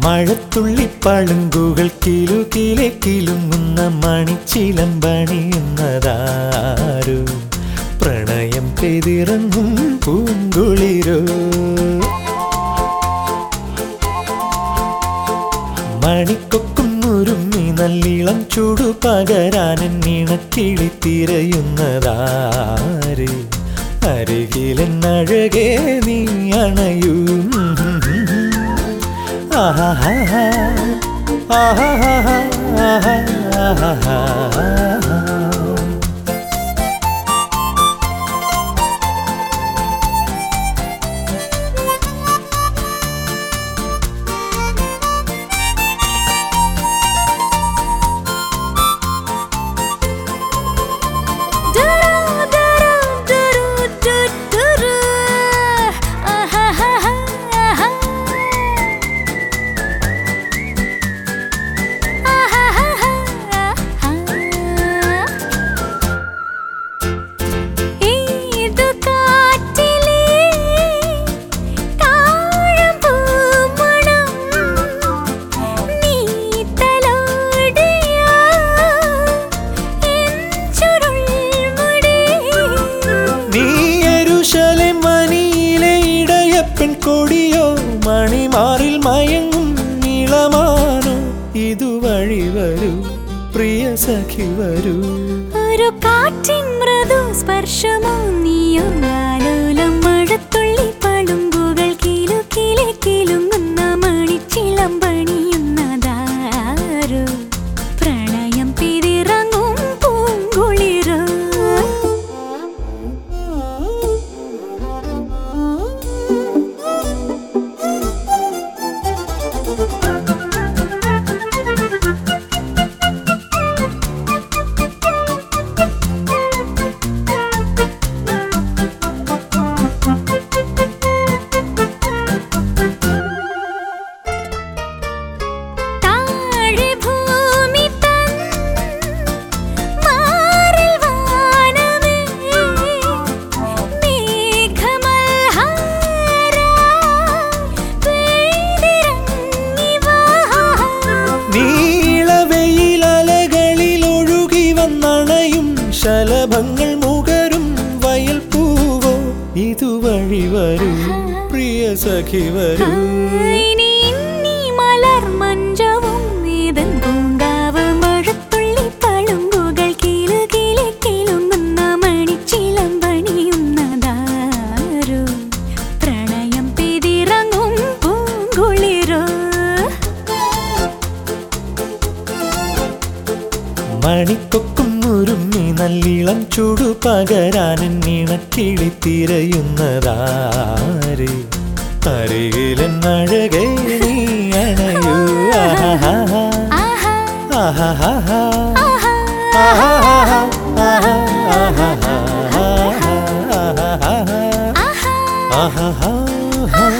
മഴത്തുള്ളി പളുങ്കുകൾ കിലു കിലെ കിലുങ്ങുന്ന മണിച്ചിലമ്പണിയുന്നതാരു പ്രണയം പെതിറങ്ങും പൂങ്കുളിരോ മണിക്കൊക്കും ഉരുമ്മി നല്ലിളം ചൂടു പകരാനൻ ഇണക്കിളി തിരയുന്നതാര് അരികിലെന്നഴകേ നീ അണയൂ ആഹാ ആഹാ ആഹാ ഏതു കാറ്റിലെ താഴമ്പൂമണം നീ തലോടിയ എൻ ചുരുൾമുടി നീ എരുശലെ മണിയിലെ ഇടയപ്പൻ കൊടിയോ മണിമാറിൽ മയങ്ങും നീളമാനോ ഇതുവഴി വരൂ പ്രിയ സഖി വരൂ ഒരു കാറ്റിൻ മൃദു സ്പർശമോ നീയോ ആലോലം മഴത്തുള്ളി പളുങ്കുകൾ കിലു കിലെ കിലുങ്ങുന്ന മണിച്ചിളം പണിയുന്നതാരോ പ്രണയം പിരിറങ്ങും പൂങ്കുളിരോ താഴെ ഭൂമി തൻ മാറിൽ വാനമേ മേഘമൽഹാര പെയ്തിറങ്ങി വാ നീളവെയിലലകളിൽ ഒഴുകി വന്നണയും ശലഭങ്ങൾ മുകരും വയൽ പൂവോ ഇതുവഴി വരൂ പ്രിയ സഖി വരൂ ഇനി ഇന്നി മലർ മഞ്ചവും ഏതൻ പൂങ്കാവ് മഴത്തുള്ളി പളുങ്കുകൾ കീലു കീലെ കിലുങ്ങുന്ന മണിച്ചിലം പണിയുന്നതാരോ പ്രണയം പെതിറങ്ങും പൂങ്കുളിരോ മണിക്കൊക്കും ഉരുമ്മി നല്ലിളം ചൂടു പകരാനൻ ഇണക്കിളി തിരയുന്നതാര് അരികിലെന്നഴകേ നീ അണയൂ ആഹാ ആഹാ ആഹാ ആഹാ ആഹാ ആഹാ ആഹാ ആഹാ ആഹാ